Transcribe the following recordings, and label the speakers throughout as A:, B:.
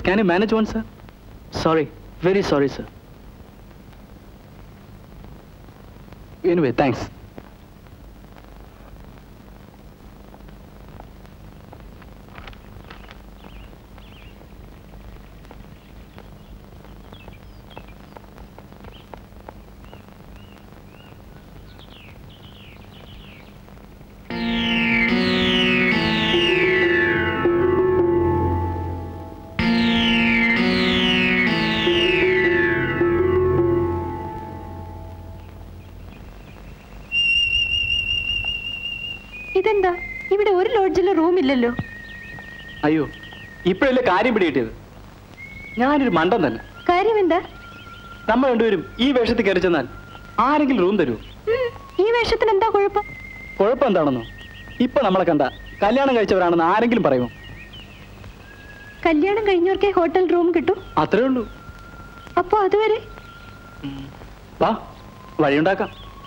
A: Course can you manage one sir sorry very sorry sir anyway thanks
B: ഇതെന്താ ഇവിടെ ഒരു ലോഡ്ജിലും room ഇല്ലല്ലോ
A: അയ്യോ ഇപ്പോഴല്ലേ കാര്യം പിടികിട്ടിയത് ഞാനൊരു മണ്ടൻ തന്നെ
B: കാര്യം എന്താ
A: നമ്മൾ രണ്ടുപേരും ഈ വേഷത്തിൽ കയറി ചെന്നാൽ ആരെങ്കിലും റൂം തരുമോ
B: ഉം, ഈ വേഷത്തിന് എന്താ കുഴപ്പം
A: കുഴപ്പം എന്താണെന്നോ ഇപ്പൊ നമ്മളെ കണ്ട കല്യാണം കഴിച്ചവരാണെന്ന് ആരെങ്കിലും പറയുമോ
B: കല്യാണം കഴിഞ്ഞവർക്കേ ഹോട്ടൽ റൂം കിട്ടും
A: അത്രേ ഉള്ളൂ
B: അപ്പൊ അതുവരെ
A: വാ വഴിയുണ്ടാക്കാം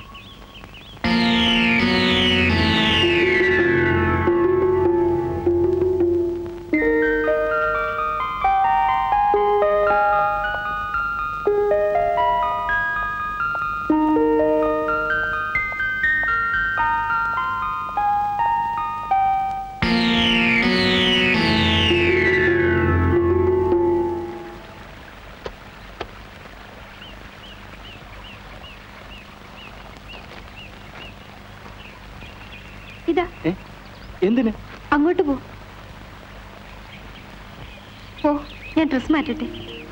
B: ഇതാ
A: ഏ എന്തിന്
B: അങ്ങോട്ട് പോ ഓ ഞാൻ ഡ്രസ് മാറ്റട്ടെ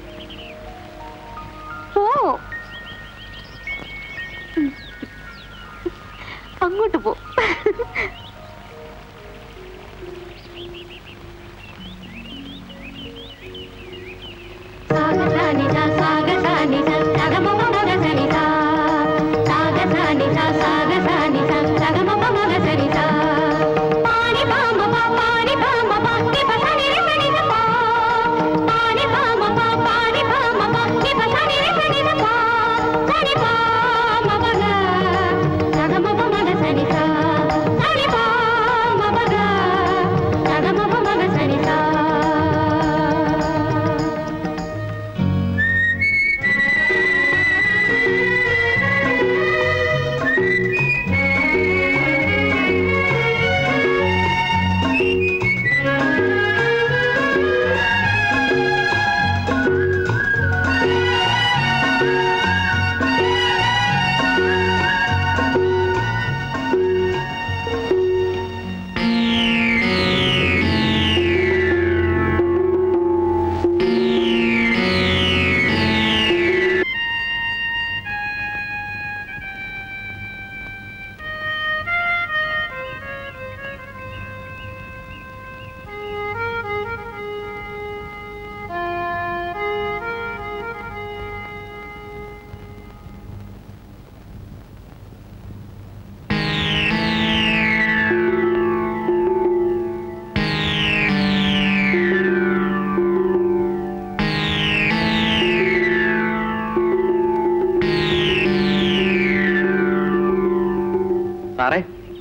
B: ഓ ഉം. അങ്ങോട്ട് പോ
A: സാറേ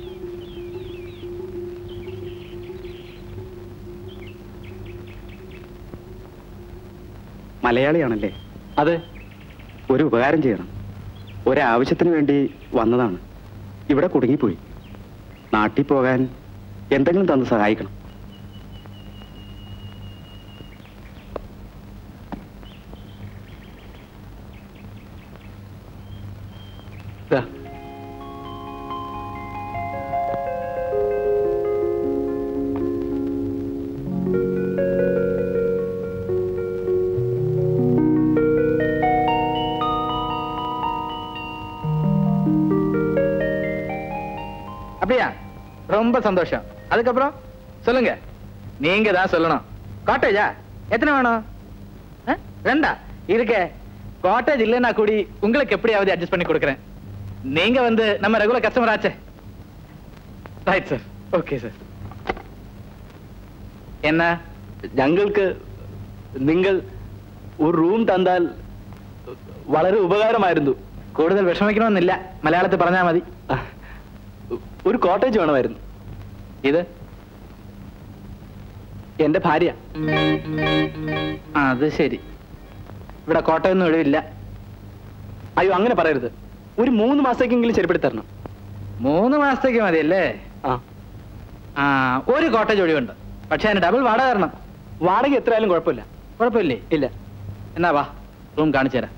C: മലയാളിയാണല്ലേ
A: അതെ
C: ഒരു ഉപകാരം ചെയ്യണം ഒരാവശ്യത്തിന് വേണ്ടി വന്നതാണ് ഇവിടെ കുടുങ്ങിപ്പോയി നാട്ടിൽ പോകാൻ എന്തെങ്കിലും തന്ന് സഹായിക്കണം
A: ദാ.
D: அப்படியா ரொம்ப சந்தோஷம் அதுக்கப்புறம் சொல்லுங்க நீங்க தான் சொல்லணும் காட்டேஜா எத்தனை வேணும் ஆ? ரெண்டா இருக்க காட்டேஜ் இல்லைன்னா கூடி உங்களுக்கு எப்படியாவது அட்ஜஸ்ட் பண்ணி கொடுக்குறேன் நீங்க வந்து நம்ம ரெகுலர் கஸ்டமர் ஆச்சே ரைட் சார் ஓகே சார் என்ன
A: ഞങ്ങൾക്ക് നിങ്ങൾ ഒരു റൂം തന്നാൽ വളരെ ഉപകാരമായിരുന്നു
D: കൂടുതൽ വിഷമിക്കണമെന്നില്ല മലയാളത്തിൽ പറഞ്ഞാൽ മതി
A: ഒരു കോട്ടേജ് വേണമായിരുന്നു ഇത് എന്റെ ഭാര്യ
D: അത് ശരി ഇവിടെ കോട്ടയൊന്നും ഒഴിവില്ല
A: അയ്യോ അങ്ങനെ പറയരുത് ഒരു മൂന്ന് മാസത്തേക്കെങ്കിലും ചെരുപ്പെടുത്തി തരണം
D: മൂന്ന് മാസത്തേക്ക് മതിയല്ലേ
A: ആ
D: ആ ഒരു കോട്ടേജ് ഒഴിവുണ്ട് പക്ഷെ അതിന് ഡബിൾ വാടക തരണം
A: വാടക എത്രയായാലും കുഴപ്പമില്ല
D: കുഴപ്പമില്ലേ
A: ഇല്ല
D: എന്നാ വാ റൂം കാണിച്ചു തരാം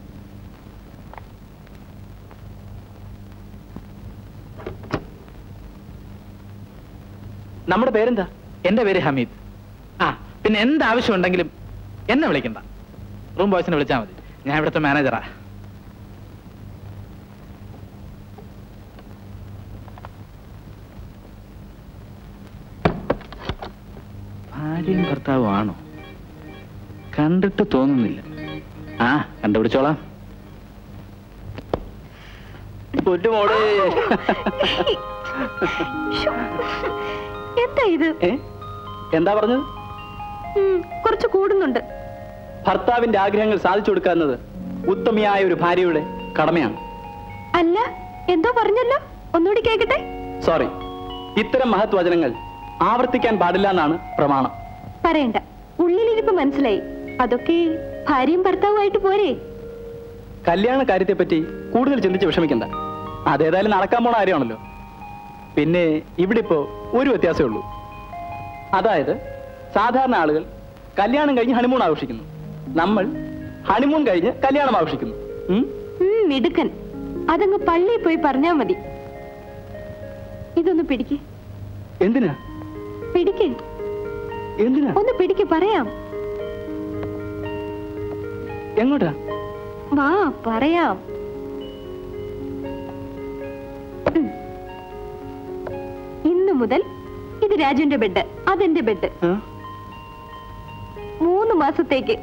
A: നമ്മുടെ പേരെന്താ
D: എന്റെ പേര് ഹമീദ് ആ പിന്നെ എന്ത് ആവശ്യം ഉണ്ടെങ്കിലും എന്നെ വിളിക്കണ്ട റൂം ബോയ്സിനെ വിളിച്ചാൽ മതി ഞാൻ ഇവിടുത്തെ മാനേജറാ ഭാര്യയും ഭർത്താവും ആണോ കണ്ടിട്ട് തോന്നുന്നില്ല ആ കണ്ടുപിടിച്ചോളാം
A: പൊന്നുമോളെ
B: ശ്ശോ. എന്താ ഇത്
A: ഏ എന്താ പറഞ്ഞത്
B: ഉം, കുറച്ച് കൂടുന്നുണ്ട്
A: ഭർത്താവിന്റെ ആഗ്രഹങ്ങൾ സാധിച്ചു കൊടുക്കുന്നത് ഉത്തമിയായ ഒരു ഭാര്യയുടെ കടമയാണ്
B: അല്ല എന്തോ പറഞ്ഞല്ലോ ഒന്നുകൂടി കേക്കട്ടെ
A: സോറി ഇത്തരം മഹത് വചനങ്ങൾ ആവർത്തിക്കാൻ പാടില്ല എന്നാണ് പ്രമാണം
B: പറയണ്ട ഉള്ളിലിരിപ്പ് മനസ്സിലായി അതൊക്കെ ഭാര്യയും ഭർത്താവുമായിട്ട് പോരെ
A: കല്യാണ കാര്യത്തെപ്പറ്റി കൂടുതൽ ചിന്തിച്ച് വിഷമിക്കണ്ട അതേതായാലും നടക്കാൻ പോണ കാര്യമാണല്ലോ പിന്നെ ഇവിടെ ഇപ്പോ ഒരു വ്യത്യാസമേ ഉള്ളൂ അതായത് സാധാരണ ആളുകൾ കല്യാണം കഴിഞ്ഞ് ഹണിമൂൺ ആഘോഷിക്കുന്നു നമ്മൾ ഹണിമൂൺ കഴിഞ്ഞ് കല്യാണം ആഘോഷിക്കുന്നു ഉം?
B: ഉം, മിടുക്കൻ അതങ്ങ് പള്ളിയിൽ പോയി പറഞ്ഞാ മതി ഇതൊന്ന് പിടിക്ക്
A: എന്തിനാ
B: പിടിക്ക്
A: എന്തിനാ
B: ഒന്ന് പിടിക്ക് പറയാം
A: എങ്ങോട്ടാ
B: വാ പറയാം ഉം. ഇന്നു മുതൽ ഇത് രാജുവിന്റെ ബെഡ് അതെന്റെ ബെഡ്
A: ആ?
B: മൂന്ന് മാസത്തേക്ക്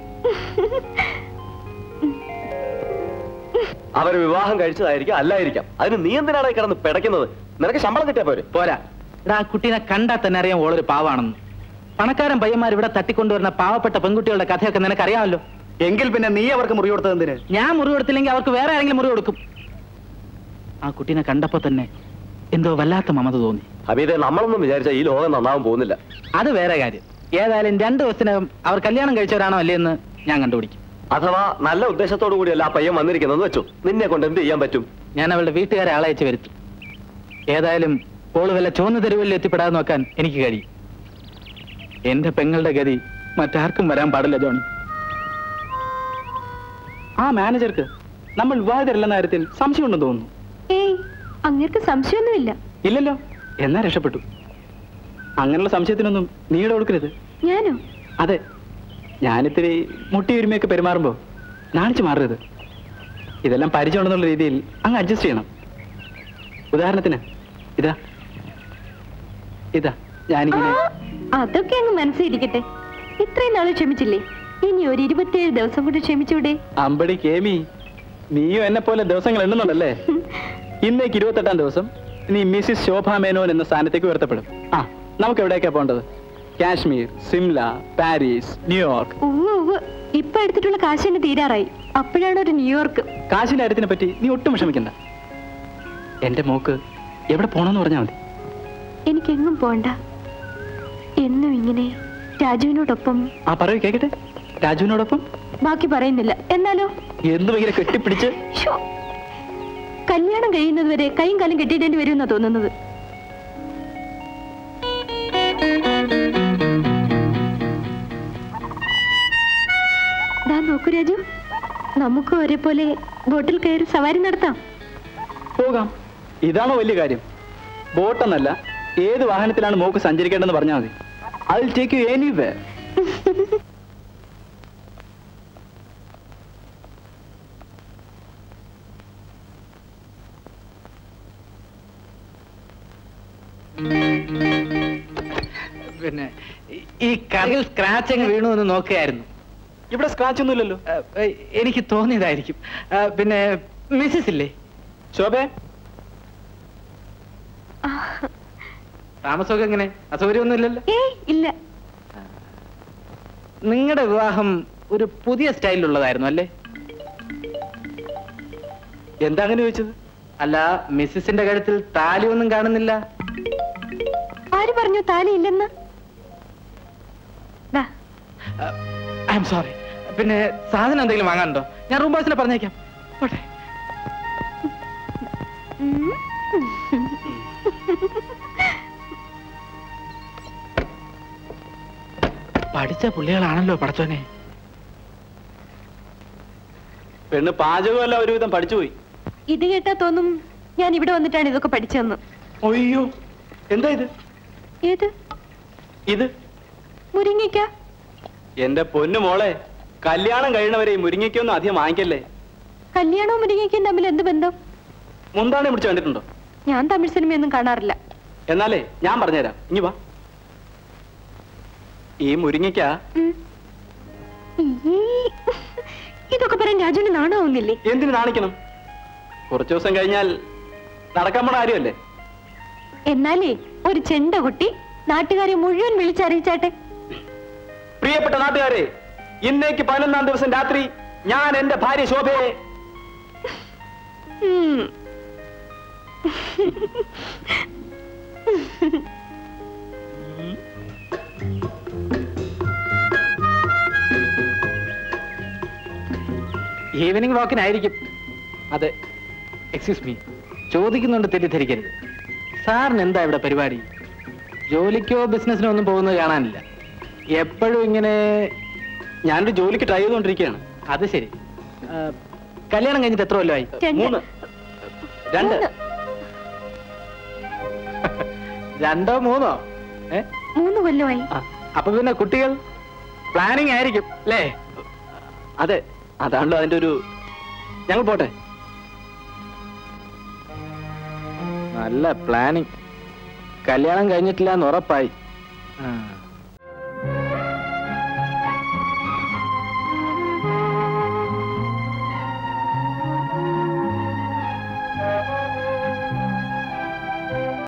E: അവര് വിവാഹം കഴിച്ചതായിരിക്കാം അല്ലായിരിക്കാം അതിന് നീ എന്തിനാണ് ഈ കിടന്ന് പിടയ്ക്കുന്നത് നിനക്ക് ശമ്പളം കിട്ടിയാ പോരെ
D: പോരാ എടാ ആ കുട്ടീനെ കണ്ടാൽ തന്നെ അറിയാം ഓളൊരു പാവാണെന്ന് പണക്കാരൻ പയ്യന്മാർ ഇവിടെ തട്ടിക്കൊണ്ടുവരുന്ന പാവപ്പെട്ട പെൺകുട്ടികളുടെ കഥയൊക്കെ നിനക്കറിയാമല്ലോ
A: എങ്കിൽ പിന്നെ നീ അവർക്ക് മുറി കൊടുത്തത് എന്തിന്
D: ഞാൻ മുറി കൊടുത്തില്ലെങ്കിൽ അവർക്ക് വേറെ ആരെങ്കിലും മുറി കൊടുക്കും ആ കുട്ടീനെ കണ്ടപ്പോ തന്നെ എന്തോ വല്ലാത്ത മമത തോന്നി
E: ഹബീദെ നമ്മളൊന്നും വിചാരിച്ച ഈ ലോകം നന്നാവാൻ പോകുന്നില്ല
D: അത് വേറെ കാര്യം ഏതായാലും രണ്ടു ദിവസത്തിനകം അവർ കല്യാണം കഴിച്ചവരാണോ അല്ലേ എന്ന് ഞാൻ കണ്ടുപിടിക്കും
E: അഥവാ നല്ല ഉദ്ദേശത്തോടു കൂടിയല്ല ആ പയ്യൻ വന്നിരിക്കുന്നത് വെച്ചു നിന്നെ കൊണ്ട് എന്ത് ചെയ്യാൻ പറ്റും
D: ഞാൻ അവളുടെ വീട്ടുകാരെ ആളയച്ച് വരുത്തും ഏതായാലും ഓള് വല്ല ചുവന്ന തെരുവിൽ എത്തിപ്പെടാതെ നോക്കാൻ എനിക്ക് കഴിയും എന്റെ പെങ്ങളുടെ ഗതി മറ്റാർക്കും വരാൻ പാടില്ല ജോണി
A: ആ മാനേജർക്ക് നമ്മൾ വിവാഹിതരല്ലെന്ന കാര്യത്തിൽ സംശയമുണ്ടെന്ന് തോന്നുന്നു
B: ഏയ് അങ്ങേർക്ക് സംശയമൊന്നുമില്ല
A: ഇല്ലല്ലോ എന്നാ രക്ഷപ്പെട്ടു അങ്ങനെയുള്ള സംശയത്തിനൊന്നും നീടെ കൊടുക്കരുത്
B: ഞാനോ
A: അതെ ഞാനിത്തിരി മുട്ടി ഉരുമയൊക്കെ പെരുമാറുമ്പോ നാണിച്ചു മാറരുത് ഇതെല്ലാം പരിചയമുണ്ടെന്നുള്ള രീതിയിൽ അങ്ങ് അഡ്ജസ്റ്റ് ചെയ്യണം ഉദാഹരണത്തിന് ഇതാ ഇതാ ഞാനിങ്ങനെ
B: ആ, അതൊക്കെ അങ്ങ് മനസ്സിരിക്കട്ടെ ഇത്രയും നാള് ക്ഷമിച്ചില്ലേ ഇനി ഒരു ഇരുപത്തിയേഴ് ദിവസം കൊണ്ട് ക്ഷമിച്ചൂടെ
A: അമ്പടി കേമി നീയും എന്നെ പോലെ ദിവസങ്ങൾ എണ്ണുന്നുണ്ടല്ലേ ഇന്നേക്ക് ഇരുപത്തെട്ടാം ദിവസം നീ മിസ്സിസ് ശോഭ മേനോൻ എന്ന സ്ഥാനത്തേക്ക് ഉയർത്തപ്പെടും ആ നമുക്ക് എവിടേക്കാ പോകേണ്ടത് കാശ്മീർ സിംല പാരീസ് ന്യൂയോർക്ക്
B: ഉവ്വ് ഉവ്വ് ഇപ്പൊ എടുത്തിട്ടുള്ള കാശ് തന്നെ തീരാറായി അപ്പോഴാണ് ഒരു ന്യൂയോർക്ക്
A: കാശിന്റെ കാര്യത്തിനെ പറ്റി നീ ഒട്ടും വിഷമിക്കണ്ട എന്റെ മോക്ക് എവിടെ പോണെന്ന് പറഞ്ഞാൽ മതി
B: എനിക്കെങ്ങും പോണ്ട എന്നും ഇങ്ങനെ രാജുവിനോടൊപ്പം
A: ആ പറയൂ കേക്കട്ടെ രാജുവിനോടൊപ്പം
B: ബാക്കി പറയുന്നില്ല എന്നാലോ
A: എന്തും ഇങ്ങനെ കെട്ടിപ്പിടിച്ച്
B: ശ്ശോ. കല്യാണം കഴിയുന്നത് വരെ കൈയും കാലും കെട്ടിയിടേണ്ടി വരുമെന്നാ തോന്നുന്നത് ദാ നോക്കൂ രാജു നമുക്ക് ഒരേപോലെ ബോട്ടിൽ കയറി സവാരി നടത്താം
A: പോകാം ഇതാണോ വലിയ കാര്യം ബോട്ടെന്നല്ല ഏത് വാഹനത്തിലാണ് മോക്ക് സഞ്ചരിക്കേണ്ടതെന്ന് പറഞ്ഞാൽ മതി അതിൽ ടേക്ക് യു എനിവേ
D: പിന്നെ ഈ- ഈ കറിൽ സ്ക്രാച്ച് അങ്ങ് വീണു എന്ന് നോക്കുകയായിരുന്നു
A: ഇവിടെ സ്ക്രാച്ച് ഒന്നുമില്ലല്ലോ
D: ആ, ഏ, എനിക്ക് തോന്നിയതായിരിക്കും ആ, പിന്നെ മിസ്സിസ് ഇല്ലേ
A: ശോഭേ
D: താമസമൊക്കെ എങ്ങനെ അസൗകര്യമൊന്നും ഇല്ലല്ലോ
B: ഏയ് ഇല്ല
D: നിങ്ങളുടെ വിവാഹം ഒരു പുതിയ സ്റ്റൈലിലുള്ളതായിരുന്നു അല്ലേ
A: എന്താ അങ്ങനെ ചോദിച്ചത്
D: അല്ല മിസ്സിസിന്റെ കഴുത്തിൽ താലിയൊന്നും കാണുന്നില്ല
B: ആര് പറഞ്ഞു താലി ഇല്ലെന്ന്
D: ഐ എം സോറി പിന്നെ സാധനം എന്തെങ്കിലും വാങ്ങാനുണ്ടോ ഞാൻ റൂം ബോയ്സിനെ പറഞ്ഞേക്കാം പോട്ടെ പഠിച്ച പുള്ളികളാണല്ലോ പടച്ചോനെ
A: പെണ്ണ് പാചകമല്ല ഒരുവിധം പഠിച്ചുപോയി
B: ഇത് കേട്ടാ തോന്നും ഞാൻ ഇവിടെ വന്നിട്ടാണ് ഇതൊക്കെ പഠിച്ചതെന്ന്
A: അയ്യോ എന്താ ഇത്
B: ഏത്
A: ഇത്
B: മുരിങ്ങിക്ക
A: എന്റെ പൊന്നു മോളെ കല്യാണം കഴിയണവരെ ഈ മുരിങ്ങയ്ക്കൊന്നും അധികം വാങ്ങിക്കല്ലേ
B: കല്യാണവും മുരിങ്ങയ്ക്കും തമ്മിൽ എന്ത് ബന്ധം
A: മുന്താണി പിടിച്ച് കണ്ടിട്ടുണ്ടോ
B: ഞാൻ തമിഴ് സിനിമയൊന്നും കാണാറില്ല
A: എന്നാലേ ഞാൻ പറഞ്ഞുതരാം ഇനി വാ ഈ മുരിങ്ങയ്ക്ക
B: ഉം. ഈ, ഇതൊക്കെ പറയാൻ രാജുവിന് നാണാവുന്നില്ലേ
A: എന്തിനു നാണിക്കണം കുറച്ചു ദിവസം കഴിഞ്ഞാൽ നടക്കാൻ പോണ കാര്യമല്ലേ
B: എന്നാലേ ഒരു ചെണ്ട കുട്ടി നാട്ടുകാരെ മുഴുവൻ വിളിച്ചറിയിച്ചാട്ടെ
A: പ്രിയപ്പെട്ട നാട്ടുകാരെ ഇന്നേക്ക് പതിനൊന്നാം ദിവസം രാത്രി ഞാൻ എന്റെ ഭാര്യ ശോഭയെ
B: ഉം.
D: ഈവനിങ് വാക്കിനായിരിക്കും അതെ എക്സ്ക്യൂസ് മീ ചോദിക്കുന്നുണ്ട് തെറ്റിദ്ധരിക്കരുത് സാറിന് എന്താ ഇവിടെ പരിപാടി ജോലിക്കോ ബിസിനസ്സിനോ ഒന്നും പോകുന്നത് കാണാനില്ല എപ്പോഴും ഇങ്ങനെ
A: ഞാനൊരു ജോലിക്ക് ട്രൈ ചെയ്തുകൊണ്ടിരിക്കുകയാണ്
D: അത് ശരി ആ, കല്യാണം കഴിഞ്ഞിട്ട് എത്ര കൊല്ലമായി
B: രണ്ട്.
A: മൂന്ന് രണ്ട്
B: മൂന്ന്.
D: രണ്ടോ മൂന്നോ ഏ
B: മൂന്ന് കൊല്ലമായി
A: ആ,
D: അപ്പൊ പിന്നെ കുട്ടികൾ പ്ലാനിങ് ആയിരിക്കും അല്ലേ
A: അതെ അതാണല്ലോ അതിന്റെ ഒരു ഞങ്ങൾ പോട്ടെ
D: നല്ല പ്ലാനിങ് കല്യാണം കഴിഞ്ഞിട്ടില്ല എന്ന് ഉറപ്പായി ആ